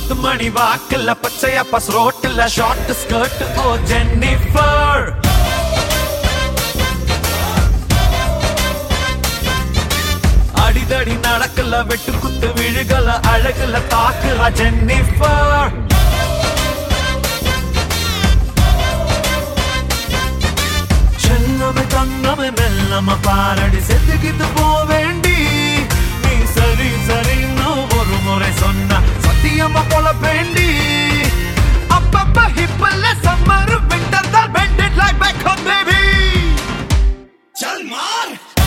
பத்து மணி வாக்குல பச்சையா பஸ் ரோட்டுல ஷார்ட் ஸ்கர்ட் ஓ ஜென்னிஃபர் அடிதடி நடக்கல வெட்டு குத்து விழுகல அழகுல தாக்குற ஜென்னிஃபர் செல்லமே தங்கமே மெல்லம பாரடி செத்துக்கிட்டு போவேண்டி நீ சரி சரின்னு ஒரு முறை சொன்ன சத்தியமா போல வேண்டி அப்பப்ப ஹிப்பல்ல summer winter that bended like back home baby चल मार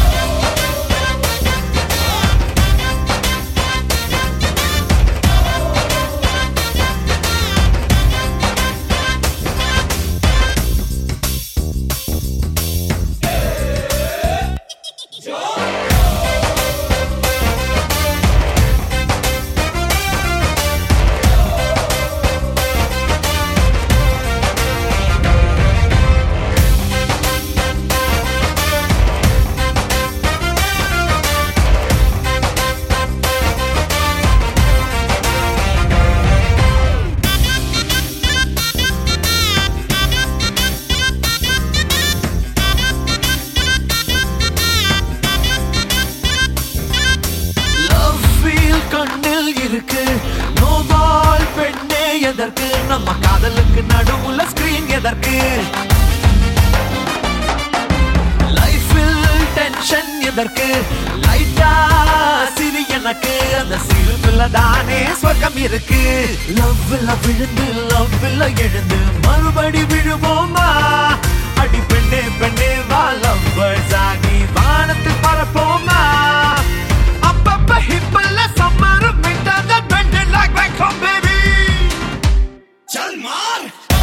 லவ் ஃபீல் கண்ணில் இருக்கு நோபால் பெண்ணே எதற்கு நம்ம காதலுக்கு நடுவுல ஸ்கிரீன் எதற்கு லைஃபில் டென்ஷன் எதற்கு லைட்டா சிரி எனக்கு அந்த சிரிப்புல தானே சொர்க்கம் இருக்கு லவ்ல விழுந்து லவ்ல எழுந்து மறுபடி விழுவோமா அடி பெண்ணே பெண்ணே வா லவ்வர்ஸ் ஆகி வானத்தில் பரப்போமா அப்பப்ப ஹிப்பல்ல summer winter that bended like back home baby चल मार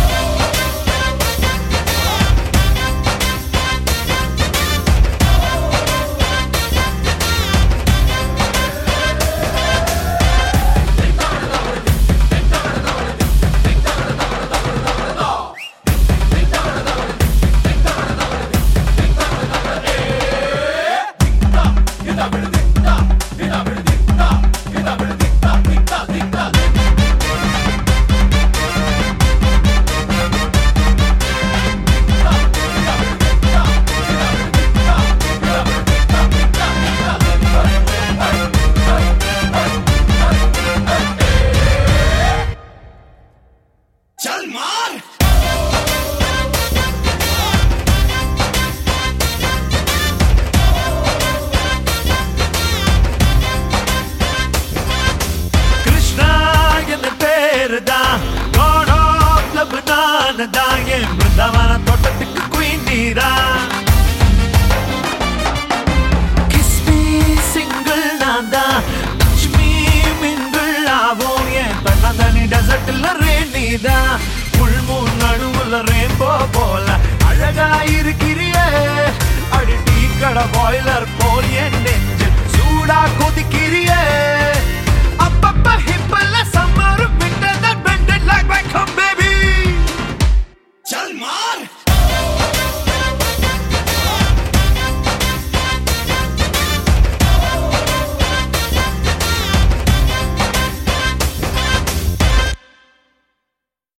चल मार கிருஷ்ணா என்ன பேருதான் God of love நானுதான் என் பிருந்தாவன தோட்டத்துக்கு குயின் நீரா Kiss me single நான் தான் Touch me mingle ஆவோம் என் தன்னந்தனி டெசர்ட்ல ரேன் நீதான் புல்மூன் நடுவுல ரெயின்போ போல அழகா இருக்கிறியே அடி டீ கடை பாய்லர் போல் என் நெஞ்சு சூடா கொதிக்கிறியே